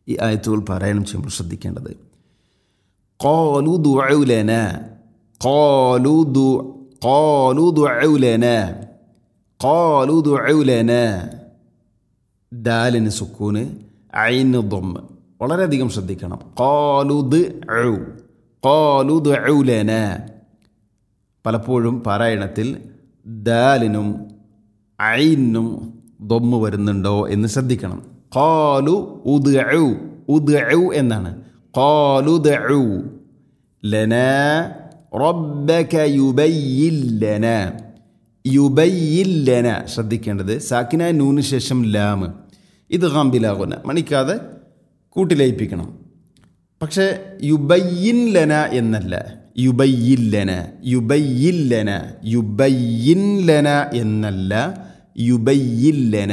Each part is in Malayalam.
ഈ ആയത്തുകൾ പാരായണം ചെയ്യുമ്പോൾ ശ്രദ്ധിക്കേണ്ടത് കോലു ദുഅലന കോലു ദു കോലു ദുഅലന കോലു ദുഅലന ദാലിന് സുക്കൂന് ഐന് ദൊമ്മ് വളരെയധികം ശ്രദ്ധിക്കണം കോലുദ് ഔ കോലുദ് ഔലന പലപ്പോഴും പാരായണത്തിൽ ദാലിനും ഐനും ദൊമ്മ് വരുന്നുണ്ടോ എന്ന് ശ്രദ്ധിക്കണം കോലു ഉദ് ഔ ഉദ് ഔ എന്നാണ് കോലുദ് ഔ ലന റബ്ബക യുബയ്യില്ലന യുബയ്യില്ലന ശ്രദ്ധിക്കേണ്ടത് സാക്കിന നൂന് ശേഷം ലാമ് ഇത് ഗാംബിലാകുന മണിക്കാതെ കൂട്ടിലയിപ്പിക്കണം പക്ഷേ യുബയ്യിൻ ലന എന്നല്ല യുബയ്യില്ലന യുബയ്യില്ലന യുബയ്യിൻ ലന എന്നല്ല യുബയ്യില്ലന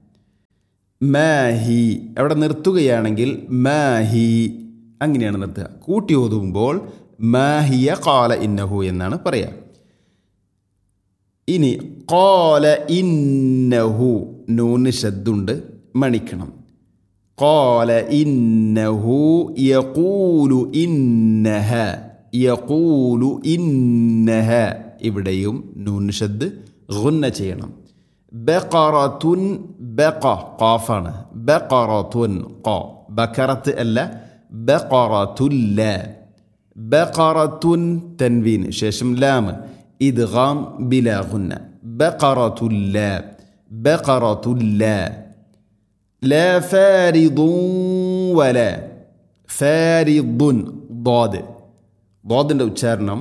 മാഹി അവിടെ നിർത്തുകയാണെങ്കിൽ മാഹി അങ്ങനെയാണ് നിർത്തുക കൂട്ടി ഓതുമ്പോൾ മാഹിയ കാല ഇന്നഹു എന്നാണ് പറയുക ഇനി കോല ഇന്നഹു നൂന് ശബ്ദുണ്ട് മണിക്കണം കോല ഇന്നഹു യഖൂലു ഇന്നഹ യഖൂലു ഇന്നഹ ഇവിടെയും നൂന് ശബ്ദ് ഗുന്ന ചെയ്യണം ബഖറത്തുൻ ബഖ ഖാഫാണ് ബഖറത്തുൻ ഖ ബക്കറത്ത് അല്ല ബഖറത്തുല്ല ബഖറത്തുൻ തൻവീൻ ശേഷം ലാം ഇദ്ഗാം ബിലാ ഗുന്ന ബഖറത്തുല്ല ബഖറത്തുല്ല لا فارض ولا فارض ضاد ضادൻ്റെ ഉച്ചാരണം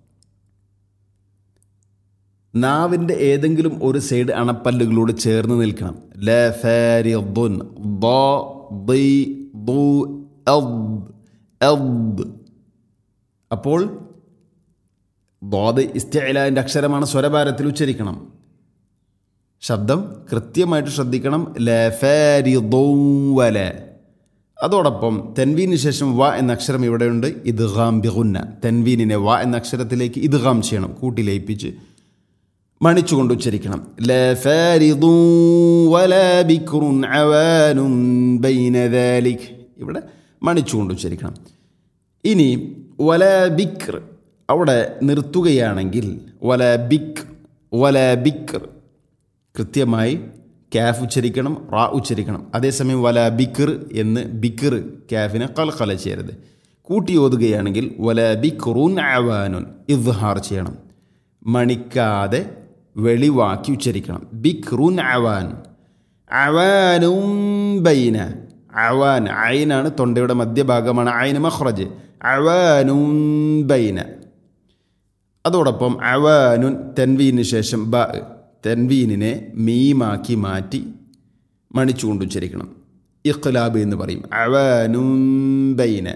നാവിൻ്റെ ഏതെങ്കിലും ഒരു സൈഡ് അണപ്പല്ലുകളോട് ചേർന്ന് നിൽക്കണം ല ഫാരിദുൻ ض ضي ضو أض أض അപ്പോൾ ضاد ഇസ്തിഅലാൻ്റെ അക്ഷരമാണ് സ്വരഭാരത്തിൽ ഉച്ചരിക്കണം ശബ്ദം കൃത്യമായിട്ട് ശ്രദ്ധിക്കണം ലഫാരിദോവല അതോടൊപ്പം തെൻവീന് ശേഷം വ എന്ന അക്ഷരം ഇവിടെയുണ്ട് ഇദ്ഗാം ബിഗുന്ന തെൻവീനിനെ വ എന്ന അക്ഷരത്തിലേക്ക് ഇദ്ഗാം ചെയ്യണം കൂട്ടി ലയിപ്പിച്ച് മണിച്ചുകൊണ്ട് ഉച്ചരിക്കണം ഇവിടെ മണിച്ചുകൊണ്ട് ഉച്ചരിക്കണം ഇനി വല ബിക്ർ അവിടെ നിർത്തുകയാണെങ്കിൽ വല ബിക് വല ബിക്ർ കൃത്യമായി ക്യാഫ് ഉച്ചരിക്കണം റാ ഉച്ചരിക്കണം അതേസമയം വല ബിക്കർ എന്ന് ബിക്കർ ക്യാഫിനെ കൽക്കല ചെയ്യരുത് കൂട്ടി ഓതുകയാണെങ്കിൽ വല ബിക്റുൻ അവാനുൻ ഇദ്ഹാർ ചെയ്യണം മണിക്കാതെ വെളിവാക്കി ഉച്ചരിക്കണം ബിക്റുൻ അവാൻ അവാനും ബൈന അവാൻ അയിനാണ് തൊണ്ടയുടെ മധ്യഭാഗമാണ് അയിന് മഹ്റജ് അവാനും ബൈന അതോടൊപ്പം അവാനുൻ തെൻവീന് ശേഷം ബ തെൻവീനിനെ മീമാക്കി മാറ്റി മണിച്ചുകൊണ്ട് ഉച്ചരിക്കണം ഇഖ്ലാബ് എന്ന് പറയും അവാനും ബൈന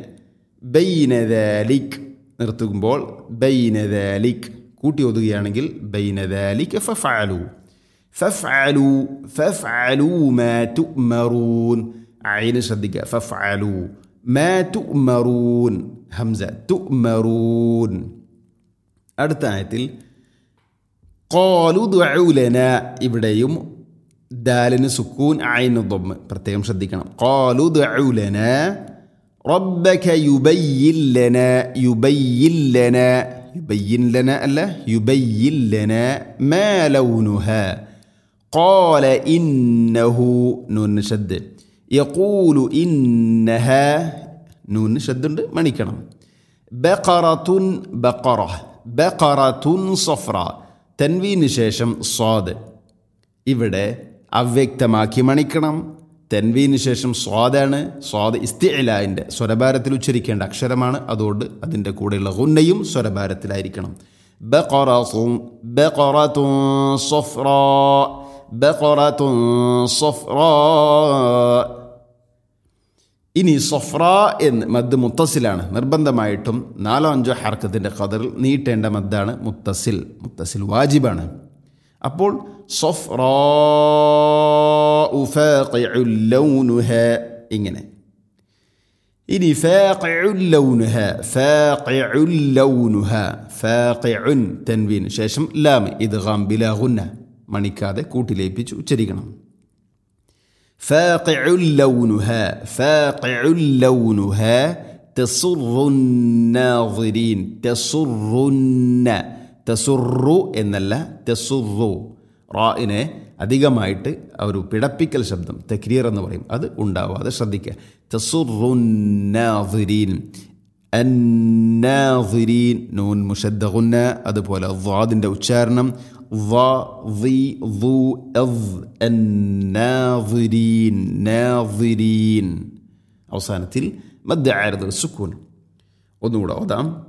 ബൈനദാലിക് നിർത്തുമ്പോൾ ബൈനദാലിക് കൂട്ടി ഒതുകയാണെങ്കിൽ ബൈനദാലിക് ഫഫഅലു ഫഫഅലു ഫഫഅലു മാ തുഅ്മറൂൻ ഐന് ശ്രദ്ധിക്കുക ഫഫഅലു മാ തുഅ്മറൂൻ ഹംസ തുഅ്മറൂൻ അടുത്ത ആയത്തിൽ കോലു ദുഅലന ഇവിടെയും ദാലിന് സുക്കൂൻ ആയിന് ദൊമ്മ് പ്രത്യേകം ശ്രദ്ധിക്കണം കോലു ദുഅലന റബ്ബക യുബയ്യിൻ ലന യുബയ്യിൻ ലന യുബയ്യിൻ ലന അല്ല യുബയ്യിൻ ലന മാ ലൗനുഹ قال إنه نون شد يقول إنها نون شد മണിക്കണം بقرة بقرة بقرة صفراء തെൻവീന് ശേഷം സ്വാദ് ഇവിടെ അവ്യക്തമാക്കി മണിക്കണം തെൻവീന് ശേഷം സ്വാദാണ് സ്വാദ് ഇസ്തിഇലാൻ്റെ സ്വരഭാരത്തിൽ ഉച്ചരിക്കേണ്ട അക്ഷരമാണ് അതുകൊണ്ട് അതിൻ്റെ കൂടെയുള്ള ഗുന്നയും സ്വരഭാരത്തിലായിരിക്കണം ബഖറത്തും ബഖറത്തും സഫ്രാ ബഖറത്തും സഫ്രാ ഇനി സൊഫ്ര എന്ന് മദ് മുത്തസിലാണ് നിർബന്ധമായിട്ടും നാലോ അഞ്ചോ ഹർക്കത്തിൻ്റെ ഖദറിൽ നീട്ടേണ്ട മദ്ദാണ് മുത്തസിൽ മുത്തസിൽ വാജിബാണ് അപ്പോൾ സൊഫ്ര ഇങ്ങനെ ഇനി ഫാഖിഉല്ലൗനുഹ ഫാഖിഉല്ലൗനുഹ ഫാഖിഉൻ തൻവീൻ ശേഷം ലാം ഇദ്ഗാം ബിലാ ഗുന്ന മണിക്കാതെ കൂട്ടിലേപ്പിച്ച് ഉച്ചരിക്കണം فاقع لونها فاقع لونها تسر الناظرين تسرن തസുറു എന്നല്ല തെസുറു റായിനെ അധികമായിട്ട് ആ ഒരു പിടപ്പിക്കൽ ശബ്ദം തക്രീർ എന്ന് പറയും അത് ഉണ്ടാവാതെ ശ്രദ്ധിക്കുക തസുറുന്നാസിരീൻ അന്നാസിരീൻ നൂൻ മുഷദ്ദുന്ന അതുപോലെ വാദിൻ്റെ ഉച്ചാരണം അവസാനത്തിൽ മദ്ദ ആരത് സുക്കൂൻ ഒന്നുകൂടെ ഓതാം